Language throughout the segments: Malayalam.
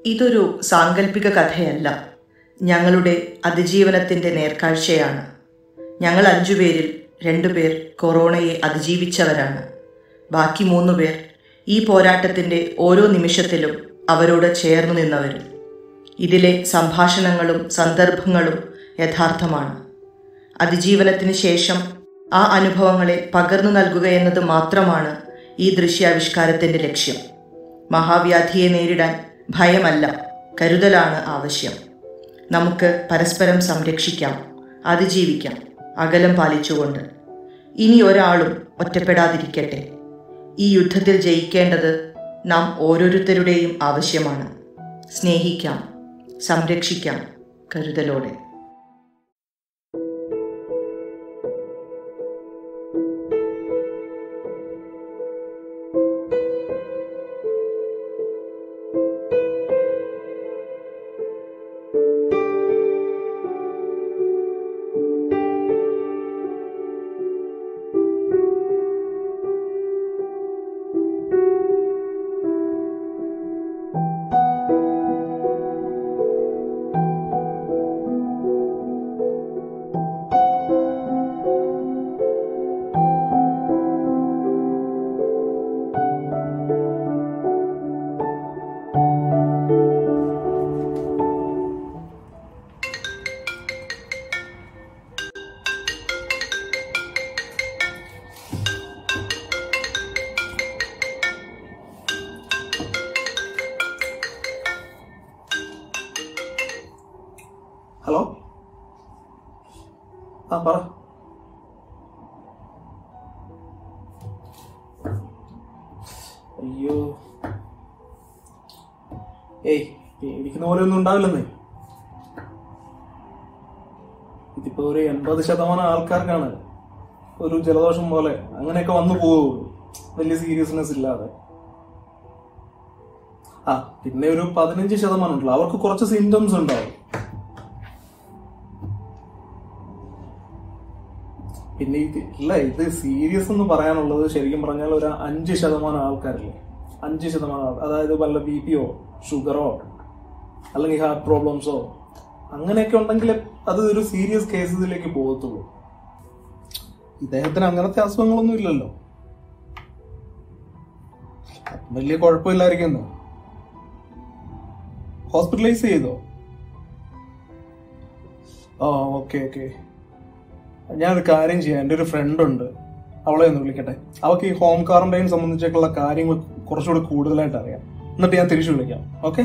ഇതൊരു സാങ്കല്പിക കഥയല്ല ഞങ്ങളുടെ അതിജീവനത്തിൻ്റെ നേർക്കാഴ്ചയാണ് ഞങ്ങൾ അഞ്ചുപേരിൽ രണ്ടുപേർ കൊറോണയെ അതിജീവിച്ചവരാണ് ബാക്കി മൂന്ന് പേർ ഈ പോരാട്ടത്തിൻ്റെ ഓരോ നിമിഷത്തിലും അവരോട് ചേർന്നു നിന്നവരും ഇതിലെ സംഭാഷണങ്ങളും സന്ദർഭങ്ങളും യഥാർത്ഥമാണ് അതിജീവനത്തിന് ശേഷം ആ അനുഭവങ്ങളെ പകർന്നു നൽകുക എന്നത് മാത്രമാണ് ഈ ദൃശ്യാവിഷ്കാരത്തിൻ്റെ ലക്ഷ്യം മഹാവ്യാധിയെ നേരിടാൻ ഭയമല്ല കരുതലാണ് ആവശ്യം നമുക്ക് പരസ്പരം സംരക്ഷിക്കാം അതിജീവിക്കാം അകലം പാലിച്ചുകൊണ്ട് ഇനി ഒരാളും ഒറ്റപ്പെടാതിരിക്കട്ടെ ഈ യുദ്ധത്തിൽ ജയിക്കേണ്ടത് നാം ഓരോരുത്തരുടെയും ആവശ്യമാണ് സ്നേഹിക്കാം സംരക്ഷിക്കാം കരുതലോടെ ഹലോ ആ പറ അയ്യോ ഏയ് പേടിക്കുന്ന പോലെ ഒന്നും ഉണ്ടാവില്ലെന്നേ ഇതിപ്പോ ഒരു എൺപത് ശതമാനം ആൾക്കാർക്കാണ് ഒരു ജലദോഷം പോലെ അങ്ങനെയൊക്കെ വന്നു പോകുള്ളൂ വലിയ സീരിയസ്നെസ് ഇല്ലാതെ ആ പിന്നെ ഒരു പതിനഞ്ച് ശതമാനം ഉണ്ടല്ലോ അവർക്ക് കുറച്ച് സിംറ്റംസ് ഉണ്ടാവും പിന്നെ ഇത് ഇല്ല ഇത് സീരിയസ് എന്ന് പറയാനുള്ളത് ശരിക്കും പറഞ്ഞാൽ ഒരു അഞ്ച് ശതമാനം ആൾക്കാരില്ലേ അഞ്ച് ശതമാനം ആൾ- അതായത് വല്ല ബി പിയോ ഷുഗറോ അല്ലെങ്കിൽ ഹാർട്ട് പ്രോബ്ലംസോ അങ്ങനെയൊക്കെ ഉണ്ടെങ്കിൽ അത് ഒരു സീരിയസ് കേസസിലേക്ക് പോകത്തുള്ളൂ ഇദ്ദേഹത്തിന് അങ്ങനത്തെ അസുഖങ്ങളൊന്നും ഇല്ലല്ലോ വലിയ കുഴപ്പമില്ലായിരിക്കുന്നു ഹോസ്പിറ്റലൈസ് ചെയ്തോ ആ ഓക്കെ ഓക്കെ ഞാനൊരു കാര്യം ചെയ്യാം എൻ്റെ ഒരു ഫ്രണ്ട് ഉണ്ട് അവളെ ഒന്ന് വിളിക്കട്ടെ അവൾക്ക് ഈ ഹോം ക്വാറന്റൈൻ സംബന്ധിച്ചൊക്കെയുള്ള കാര്യങ്ങൾ കുറച്ചുകൂടി കൂടുതലായിട്ട് അറിയാം എന്നിട്ട് ഞാൻ തിരിച്ചു വിളിക്കാം ഓക്കെ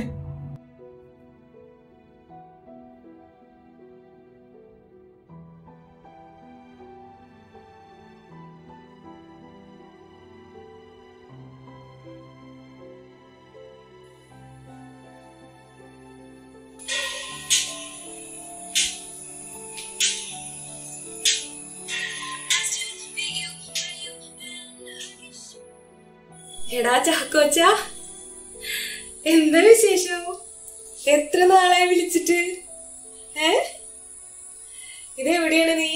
എടാ ചാക്കോച്ച എന്താ വിശേഷം എത്ര നാളായി വിളിച്ചിട്ട് ഏ ഇതെവിടെയാണ് നീ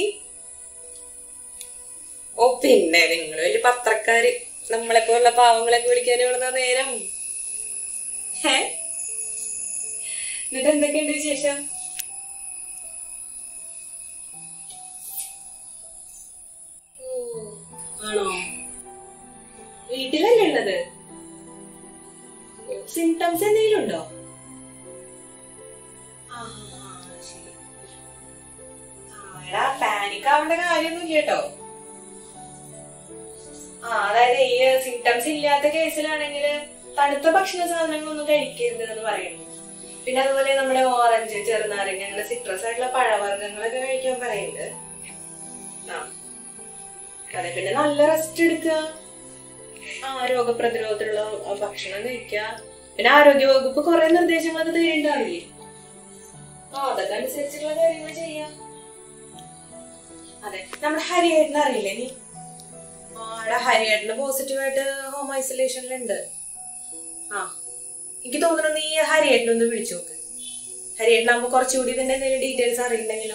ഓ പിന്നെ നിങ്ങൾ വലിയ പത്രക്കാര് നമ്മളെ പോലുള്ള പാവങ്ങളൊക്കെ വിളിക്കാൻ വിടുന്ന നേരം ഏ എന്നിട്ട് എന്തൊക്കെയുണ്ട് വിശേഷം ഓ, ആണോ വീട്ടിലല്ലേ ഉള്ളത് സിംറ്റംസ് എന്തെങ്കിലും ഉണ്ടോ ആ, ആ, ശരി. ആ, എടാ പാനിക് ആവേണ്ട കാര്യമൊന്നും കേട്ടോ ആ അതായത് ഈ സിംറ്റംസ് ഇല്ലാത്ത കേസിലാണെങ്കിൽ തണുത്ത ഭക്ഷണ സാധനങ്ങളൊന്നും കഴിക്കരുത് എന്ന് പറയുന്നു പിന്നെ അതുപോലെ നമ്മുടെ ഓറഞ്ച് ചെറുനാരങ്ങ അങ്ങനെ സിട്രസ് ആയിട്ടുള്ള പഴവർഗ്ഗങ്ങളൊക്കെ കഴിക്കാൻ പറയുന്നുണ്ട് ആ അതെ പിന്നെ നല്ല റെസ്റ്റ് എടുക്കുക ആ രോഗപ്രതിരോധത്തിലുള്ള ഭക്ഷണം കഴിക്കുക പിന്നെ ആരോഗ്യ വകുപ്പ് കുറെ നിർദ്ദേശങ്ങളൊക്കെ തരുന്നുണ്ടാവില്ലേ ആ അതൊക്കെ അനുസരിച്ചുള്ള കാര്യങ്ങൾ ചെയ്യാം അതെ നമ്മുടെ ഹരിയേട്ടനെ അറിയില്ലേ നീ ആടെ ഹരിയേട്ടന് പോസിറ്റീവായിട്ട് ഹോം ഐസൊലേഷനിലുണ്ട് ആ എനിക്ക് തോന്നുന്നു നീ ഹരിയേട്ടനൊന്ന് വിളിച്ചു നോക്ക് ഹരിയേട്ടനാകുമ്പോ കുറച്ചുകൂടി ഇതിന്റെ എന്തെങ്കിലും ഡീറ്റെയിൽസ് അറിയില്ലെങ്കിലോ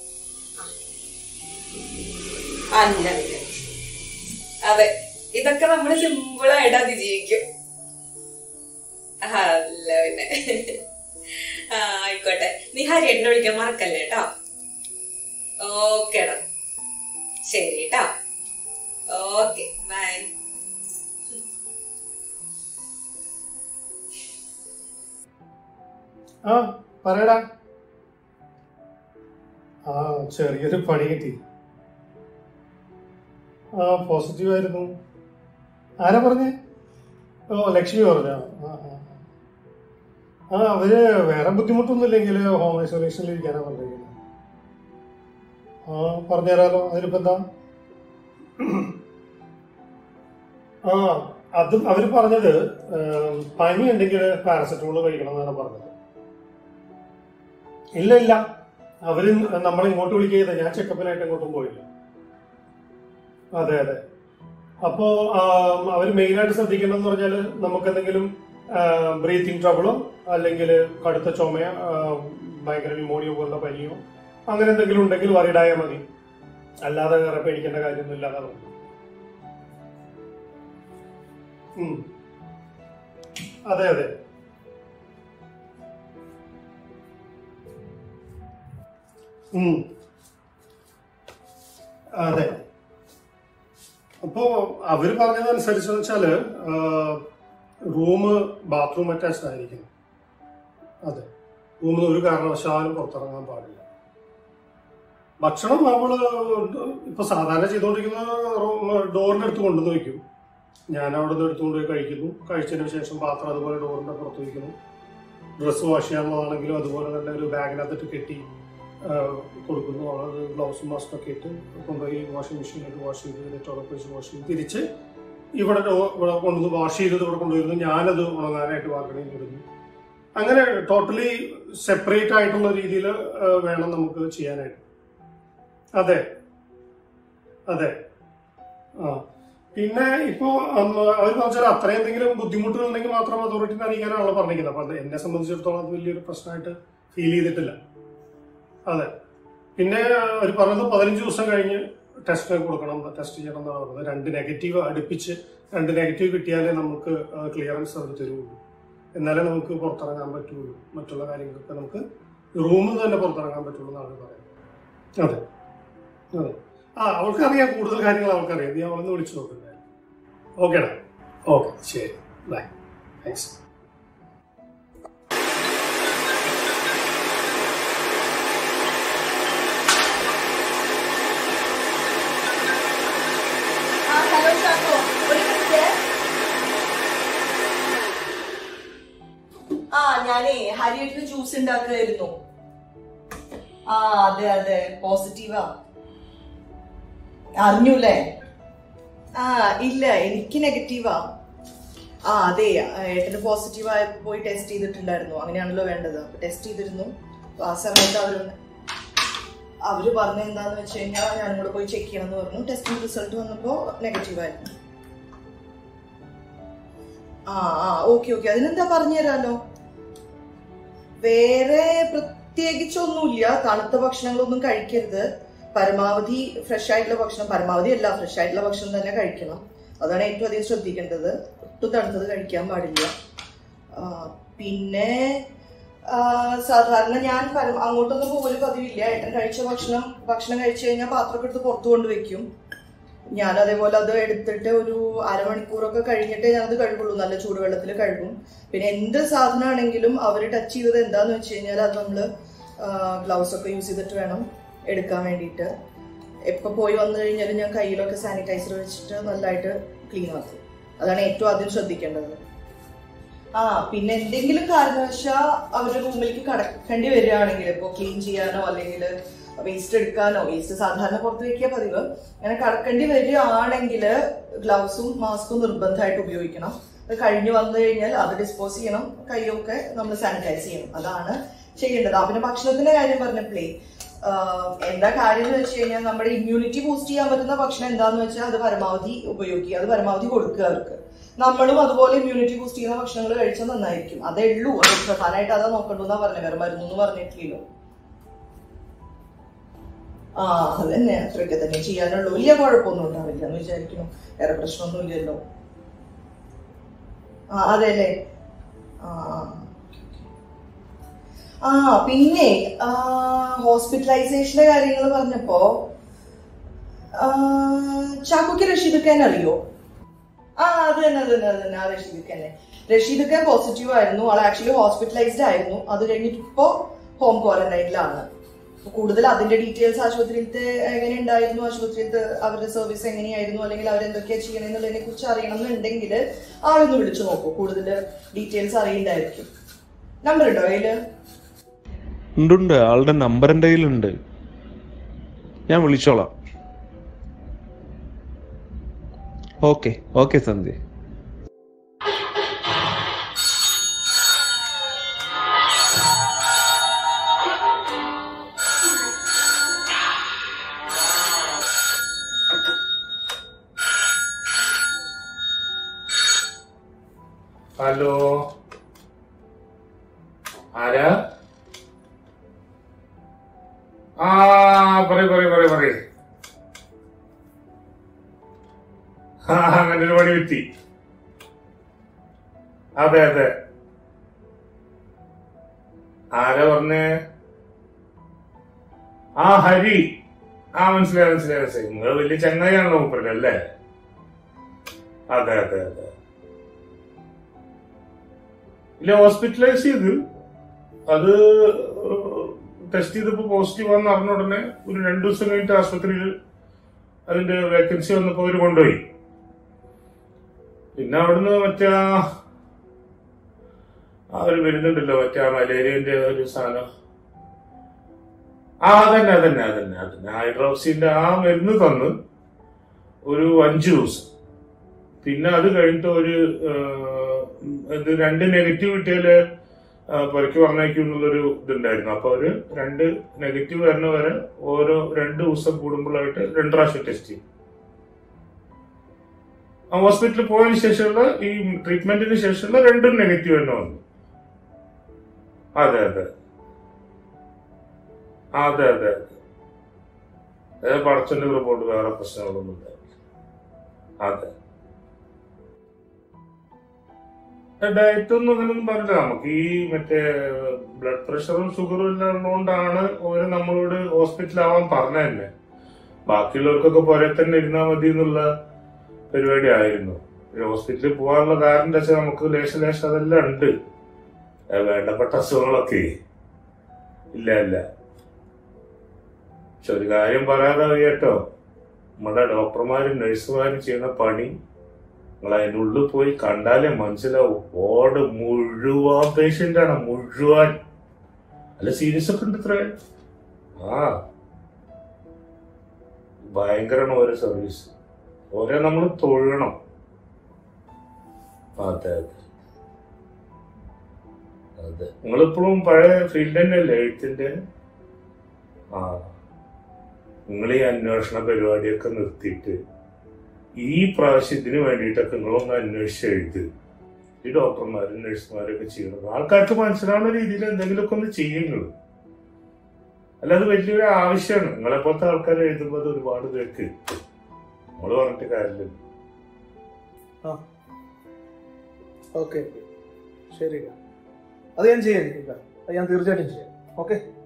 ആ അല്ല പിന്നെ. അതെ ഇതൊക്കെ നമ്മൾ സിമ്പിൾ ആയിട്ട് അതിജീവിക്കും അല്ല പിന്നെ ആ ആയിക്കോട്ടെ നീ ഹരിയേട്ടനെ വിളിക്കാൻ മറക്കല്ലേ കേട്ടോ ഓക്കേടാ ശരി കേട്ടോ ഓക്കെ ബൈ ആ പറയടാ ആ ചെറിയൊരു പണി കിട്ടി ആ പോസിറ്റീവ് ആയിരുന്നു ആരാ പറഞ്ഞേ ഓ ലക്ഷ്മി പറഞ്ഞ ആ ആ, ആ. ആ അവര് വേറെ ബുദ്ധിമുട്ടൊന്നുമില്ലെങ്കിൽ ഹോം ഐസൊലേഷനിൽ ഇരിക്കാനാ പറഞ്ഞിരിക്കുന്നത് ആ പറഞ്ഞുതരാലോ അതിനിപ്പോ എന്താ ആ അത് അവര് പറഞ്ഞത് ഏം, പനി ഉണ്ടെങ്കിൽ പാരസെറ്റമോൾ കഴിക്കണം എന്നാണ് പറഞ്ഞത് ഇല്ല ഇല്ല അവര് നമ്മളെ ഇങ്ങോട്ട് വിളിക്കുക ഞാൻ ചെക്കപ്പിനായിട്ട് ഇങ്ങോട്ടും പോയില്ല അതെ അതെ അപ്പോ ആം, അവര് മെയിനായിട്ട് ശ്രദ്ധിക്കേണ്ടതെന്ന് പറഞ്ഞാൽ നമുക്ക് എന്തെങ്കിലും ബ്രീത്തിങ് ട്രബിളോ അല്ലെങ്കിൽ കടുത്ത ചുമയോ ആ, ഭയങ്കര ന്യൂമോണിയോ പോലുള്ള പനിയോ അങ്ങനെ എന്തെങ്കിലും ഉണ്ടെങ്കിൽ വറിയിടായാൽ മതി അല്ലാതെ വേറെ പേടിക്കേണ്ട കാര്യമൊന്നും ഇല്ലാതെ പറഞ്ഞു ഉം. അതെ അതെ ഉം. അതെ അപ്പോ അവര് പറഞ്ഞതനുസരിച്ച് വെച്ചാല് റൂം ബാത്റൂം അറ്റാച്ച്ഡ് ആയിരിക്കണം അതെ റൂമിൽ ഒരു കാരണവശാലും പുറത്തിറങ്ങാൻ പാടില്ല ഭക്ഷണം നമ്മള് ഇപ്പൊ സാധാരണ ചെയ്തുകൊണ്ടിരിക്കുന്ന ഡോറിന്റെ അടുത്ത് കൊണ്ടുവന്ന് വെക്കും ഞാൻ അവിടെ നിന്ന് എടുത്തുകൊണ്ട് പോയി കഴിക്കുന്നു കഴിച്ചതിന് ശേഷം പാത്രം അതുപോലെ ഡോറിന്റെ പുറത്ത് വയ്ക്കുന്നു ഡ്രസ്സ് വാഷ് ചെയ്യാനുള്ളതാണെങ്കിലും അതുപോലെ തന്നെ ഒരു ബാഗിനകത്തിട്ട് കെട്ടി ആ, കൊടുക്കുന്നു അത് ഗ്ലൗസും മാസ്കും ഒക്കെ ഇട്ട് കൊണ്ടുപോയി വാഷിംഗ് മെഷീനിൽ വാഷ് ചെയ്ത് നെറ്റോളൊക്കെ വെച്ച് വാഷ് ചെയ്ത് തിരിച്ച് ഇവിടെ ഡോ- ഇവിടെ കൊണ്ടുവന്ന് വാഷ് ചെയ്തത് ഇവിടെ കൊണ്ടുവരുന്നു ഞാനത് ഉണങ്ങാനായിട്ട് ബാൽക്കണിയിൽ ഇടുന്നു അങ്ങനെ ടോട്ടലി സെപ്പറേറ്റ് ആയിട്ടുള്ള രീതിയിൽ വേണം നമുക്ക് ചെയ്യാനായിട്ട് അതെ അതെ ആ പിന്നെ ഇപ്പോ അവർ പറഞ്ഞാൽ അത്രയും എന്തെങ്കിലും ബുദ്ധിമുട്ടുകൾ ഉണ്ടെങ്കിൽ മാത്രം അതോറിറ്റിനെ അറിയിക്കാനാണല്ലോ പറഞ്ഞിരിക്കുന്നത് അപ്പൊ അത് എന്നെ സംബന്ധിച്ചിടത്തോളം അത് വലിയൊരു പ്രശ്നമായിട്ട് ഫീൽ ചെയ്തിട്ടില്ല അതെ പിന്നെ അവർ പറഞ്ഞത് പതിനഞ്ച് ദിവസം കഴിഞ്ഞ് ടെസ്റ്റ് കൊടുക്കണം ടെസ്റ്റ് ചെയ്യണം എന്നാണ് പറഞ്ഞത് രണ്ട് നെഗറ്റീവ് അടുപ്പിച്ച് രണ്ട് നെഗറ്റീവ് കിട്ടിയാലേ നമുക്ക് ക്ലിയറൻസ് അവർ തരുള്ളൂ എന്നാലേ നമുക്ക് പുറത്തിറങ്ങാൻ പറ്റുള്ളൂ മറ്റുള്ള കാര്യങ്ങളൊക്കെ നമുക്ക് റൂമിൽ തന്നെ പുറത്തിറങ്ങാൻ പറ്റുള്ളൂ എന്നാണ് പറയുന്നത് അതെ അതെ ആ അവൾക്കറിയാം കൂടുതൽ കാര്യങ്ങൾ അവൾക്കറിയാം നീ അവളൊന്ന് വിളിച്ചു നോക്കുന്നത് ഓക്കേടാ ഓക്കെ ശരി ബൈ താങ്ക്സ് ആ ഹലോ ചാക്കോ ഒരു മിനിറ്റ് ആ ഞാനേ ഹരിയേട്ടിന് ജ്യൂസ് ഉണ്ടാക്കുകയായിരുന്നു ആ അതെ അതെ പോസിറ്റീവാ അറിഞ്ഞൂല്ലേ ആ ഇല്ല എനിക്ക് നെഗറ്റീവാ ആ അതെ ഏട്ടന് പോസിറ്റീവ് ആയി പോയി ടെസ്റ്റ് ചെയ്തിട്ടുണ്ടായിരുന്നു അങ്ങനെയാണല്ലോ വേണ്ടത് അപ്പൊ ടെസ്റ്റ് ചെയ്തിരുന്നു അപ്പൊ ആ സമയത്ത് അവരൊന്ന് അവര് പറഞ്ഞ എന്താന്ന് വെച്ച് കഴിഞ്ഞാൽ ഞാനും കൂടെ പോയി ചെക്ക് ചെയ്യണം എന്ന് പറഞ്ഞു ടെസ്റ്റിംഗ് റിസൾട്ട് വന്നപ്പോ നെഗറ്റീവ് ആയിരുന്നു ആ ആ ഓക്കെ ഓക്കെ അതിനെന്താ പറഞ്ഞു തരാലോ വേറെ പ്രത്യേകിച്ചൊന്നുമില്ല തണുത്ത ഭക്ഷണങ്ങളൊന്നും കഴിക്കരുത് പരമാവധി ഫ്രഷ് ആയിട്ടുള്ള ഭക്ഷണം പരമാവധി അല്ല ഫ്രഷ് ആയിട്ടുള്ള ഭക്ഷണം തന്നെ കഴിക്കണം അതാണ് ഏറ്റവും അധികം ശ്രദ്ധിക്കേണ്ടത് ഒട്ടും തണുത്തത് കഴിക്കാൻ പാടില്ല ആ, പിന്നെ ആ, സാധാരണ ഞാൻ പര- അങ്ങോട്ടൊന്നും പോലും പതിവില്ല ഏട്ടൻ കഴിച്ച ഭക്ഷണം ഭക്ഷണം കഴിച്ചു കഴിഞ്ഞാൽ പാത്രമൊക്കെ എടുത്ത് പുറത്തു കൊണ്ട് വെക്കും ഞാൻ അതേപോലെ അത് എടുത്തിട്ട് ഒരു അരമണിക്കൂറൊക്കെ കഴിഞ്ഞിട്ടേ ഞാനത് കഴുകുള്ളൂ നല്ല ചൂടുവെള്ളത്തിൽ കഴുകും പിന്നെ എന്ത് സാധനമാണെങ്കിലും അവർ ടച്ച് ചെയ്തത് എന്താന്ന് വെച്ച് കഴിഞ്ഞാൽ അത് നമ്മൾ ഗ്ലൗസ് ഒക്കെ യൂസ് ചെയ്തിട്ട് വേണം എടുക്കാൻ വേണ്ടിയിട്ട് എപ്പോൾ പോയി വന്നു കഴിഞ്ഞാലും ഞാൻ കയ്യിലൊക്കെ സാനിറ്റൈസർ വെച്ചിട്ട് നല്ലതായിട്ട് ക്ലീൻ ആക്കും അതാണ് ഏറ്റവും ആദ്യം ശ്രദ്ധിക്കേണ്ടത് ആ പിന്നെ എന്തെങ്കിലും കാരണവശാൽ അവരുടെ റൂമിലേക്ക് കടക്കേണ്ടി വരികയാണെങ്കിൽ ഇപ്പോൾ ക്ലീൻ ചെയ്യാനോ അല്ലെങ്കിൽ വേസ്റ്റ് എടുക്കാനോ വേസ്റ്റ് സാധാരണ പുറത്ത് വെക്കുക പതിവ് അങ്ങനെ കടക്കേണ്ടി വരികയാണെങ്കിൽ ഗ്ലൗസും മാസ്കും നിർബന്ധമായിട്ട് ഉപയോഗിക്കണം അത് കഴിഞ്ഞ് വന്നു കഴിഞ്ഞാൽ അത് ഡിസ്പോസ് ചെയ്യണം കൈയൊക്കെ നമ്മൾ സാനിറ്റൈസ് ചെയ്യണം അതാണ് ചെയ്യേണ്ടത് ആ, പിന്നെ ഭക്ഷണത്തിന്റെ കാര്യം പറഞ്ഞപ്പോഴേ ആഹ് എന്താ കാര്യം എന്ന് വെച്ച് കഴിഞ്ഞാൽ നമ്മുടെ ഇമ്മ്യൂണിറ്റി ബൂസ്റ്റ് ചെയ്യാൻ പറ്റുന്ന ഭക്ഷണം എന്താന്ന് വെച്ചാൽ അത് പരമാവധി ഉപയോഗിക്കുക അത് പരമാവധി കൊടുക്കുക അവർക്ക് നമ്മളും അതുപോലെ ഇമ്മ്യൂണിറ്റി ബൂസ്റ്റ് ചെയ്യുന്ന ഭക്ഷണങ്ങൾ കഴിച്ചാൽ നന്നായിരിക്കും അതേ ഉള്ളൂ അത് പ്രധാനമായിട്ട് അതാ നോക്കണ്ടെന്നാ പറഞ്ഞത് വേറെ മരുന്നൊന്നും പറഞ്ഞിട്ടില്ലല്ലോ ആ അത് തന്നെ അത്രയൊക്കെ തന്നെ ചെയ്യാനുള്ളൂ വലിയ കുഴപ്പമൊന്നും ഉണ്ടാവില്ല എന്ന് വിചാരിക്കുന്നു വേറെ പ്രശ്നമൊന്നും ഇല്ലല്ലോ ആ അതെ അല്ലേ ആ ആ. Okay, okay. ആ പിന്നെ ഹോസ്പിറ്റലൈസേഷന്റെ കാര്യങ്ങൾ പറഞ്ഞപ്പോ ആ, ചാക്കോക്ക് റഷീദ് ഖാൻ അറിയോ ആ അത് തന്നെ അത് തന്നെ അത് തന്നെ ആ റഷീദ് ഖാനെ റഷീദ് ഖാൻ പോസിറ്റീവ് ആയിരുന്നു ആൾ ആക്ച്വലി ഹോസ്പിറ്റലൈസ്ഡ് ആയിരുന്നു അത് കഴിഞ്ഞിട്ട് ഇപ്പോ ഹോം ക്വാറന്റൈനിലാണ് അപ്പൊ കൂടുതൽ അതിന്റെ ഡീറ്റെയിൽസ് ആശുപത്രിയിലത്തെ എങ്ങനെ ഉണ്ടായിരുന്നു ആശുപത്രിയിലത്തെ അവരുടെ സർവീസ് എങ്ങനെയായിരുന്നു അല്ലെങ്കിൽ അവരെന്തൊക്കെയാ ചെയ്യണമെന്നുള്ളതിനെ കുറിച്ച് അറിയണം എന്നുണ്ടെങ്കിൽ ആളൊന്ന് വിളിച്ചു നോക്കൂ കൂടുതൽ ഡീറ്റെയിൽസ് അറിയണ്ടായിരിക്കും നമ്പർ ഉണ്ടോ കയ്യില് ഉണ്ടുണ്ട് ആളുടെ നമ്പർ എൻ്റെ കയ്യിലുണ്ട് ഞാൻ വിളിച്ചോളാം ഓക്കെ ഓക്കെ സന്ധ്യ ഹലോ ആരാ ആ പറയൂ പറയൂ പറയൂ പറയൂ ആ അങ്ങനെ ഒരു പണി പറ്റി അതെ അതെ ആരാ പറഞ്ഞേ ആ ഹരി ആ മനസ്സിലായി മനസ്സിലായി മനസ്സിലായി നിങ്ങൾ വലിയ ചങ്ങായിയാണല്ലോ മൂപ്പരുടെ അല്ലേ അതെ അതെ അതെ ഇല്ല ഹോസ്പിറ്റലൈസ് ചെയ്ത് അത് ടെസ്റ്റ് ചെയ്തപ്പോ പോസിറ്റീവ് ആണെന്ന് അറിഞ്ഞ ഉടനെ ഒരു രണ്ടു ദിവസം കഴിഞ്ഞിട്ട് ആശുപത്രിയിൽ അതിന്റെ വേക്കൻസി വന്നപ്പോ അവര് കൊണ്ടുപോയി പിന്നെ അവിടുന്ന് മറ്റേ ആ- ആ ഒരു വരുന്നുണ്ടല്ലോ മറ്റേ ആ മലേറിയന്റെ ഒരു സാധനം ആ അതന്നെ അതന്നെ അതന്നെ അതന്നെ ഹൈഡ്രോക്സിന്റെ ആ മരുന്ന് തന്ന് ഒരു അഞ്ചു ദിവസം പിന്നെ അത് കഴിഞ്ഞിട്ട് ഒരു ആഹ്, ഇത് രണ്ട് നെഗറ്റീവ് കിട്ടിയാല് ആഹ്, പുറയ്ക്ക് പറഞ്ഞേക്കും എന്നുള്ളൊരു ഇതുണ്ടായിരുന്നു അപ്പൊ അവര് രണ്ട് നെഗറ്റീവ് വരുന്ന വരെ ഓരോ രണ്ട് ദിവസം കൂടുമ്പോഴായിട്ട് രണ്ട് പ്രാവശ്യം ടെസ്റ്റ് ചെയ്യും ആ ഹോസ്പിറ്റലിൽ പോയതിനു ശേഷമുള്ള ഈ ട്രീറ്റ്മെന്റിന് ശേഷമുള്ള രണ്ടും നെഗറ്റീവ് തന്നെ വന്നു അതെ അതെ ആ, അതെ അതെ അതെ പടച്ചന്റെ റിപ്പോർട്ട് വേറെ പ്രശ്നങ്ങളൊന്നും ഉണ്ടായില്ല അതെ ഡയറ്റ് ഒന്നും അങ്ങനെയൊന്നും പറഞ്ഞില്ല നമുക്ക് ഈ മറ്റേ ബ്ലഡ് പ്രഷറും ഷുഗറും എല്ലാം ഉള്ളതുകൊണ്ടാണ് ഓരോ നമ്മളോട് ഹോസ്പിറ്റലാവാൻ പറഞ്ഞ തന്നെ ബാക്കിയുള്ളവർക്കൊക്കെ പുറേ തന്നെ ഇരുന്നാൽ മതി എന്നുള്ള പരിപാടി ആയിരുന്നു പിന്നെ ഹോസ്പിറ്റലിൽ പോകാനുള്ള കാരണം എന്താ വെച്ചാൽ നമുക്ക് ലേശം ലേശം അതെല്ലാം ഉണ്ട് ഏ, വേണ്ടപ്പെട്ട അസുഖങ്ങളൊക്കെ ഇല്ല ഇല്ല പക്ഷെ ഒരു കാര്യം പറയാതെ കേട്ടോ നമ്മുടെ ഡോക്ടർമാരും നഴ്സുമാരും ചെയ്യുന്ന പണി നിങ്ങൾ അതിൻ്റെ ഉള്ളിൽ പോയി കണ്ടാലേ മനസ്സിലാവും ഓട് മുഴുവൻ പേഷ്യന്റ് ആണ് മുഴുവൻ അല്ല സീരിയസ് ഒക്കെ ഉണ്ട് ഇത്ര ആ ഭയങ്കരമാണ് ഓരോ സർവീസ് ഓരോ നമ്മൾ തൊഴണം അതെ അതെ അതെ നിങ്ങളിപ്പോഴും പഴയ ഫീൽഡ് തന്നെയല്ലേ എഴുത്തിന്റെ ആ നിങ്ങൾ ഈ അന്വേഷണ പരിപാടിയൊക്കെ നിർത്തിയിട്ട് ഈ പ്രാവശ്യം ഇതിന് വേണ്ടിയിട്ടൊക്കെ നിങ്ങളൊന്ന് അന്വേഷിച്ച് എഴുത് ഈ ഡോക്ടർമാരും നഴ്സുമാരൊക്കെ ചെയ്യണം ആൾക്കാർക്ക് മനസ്സിലാവുന്ന രീതിയിൽ എന്തെങ്കിലുമൊക്കെ ഒന്ന് ചെയ്യുങ്ങൾ അല്ലാതെ വലിയൊരു ആവശ്യമാണ് നിങ്ങളെ പോലത്തെ ആൾക്കാർ എഴുതുമ്പോൾ അത് ഒരുപാട് പേർക്ക് നമ്മൾ പറഞ്ഞിട്ട് കാര്യമില്ല ആ ഓക്കെ ശരി അത് ഞാൻ ചെയ്യാം അത് ഞാൻ തീർച്ചയായിട്ടും ചെയ്യാം ഓക്കെ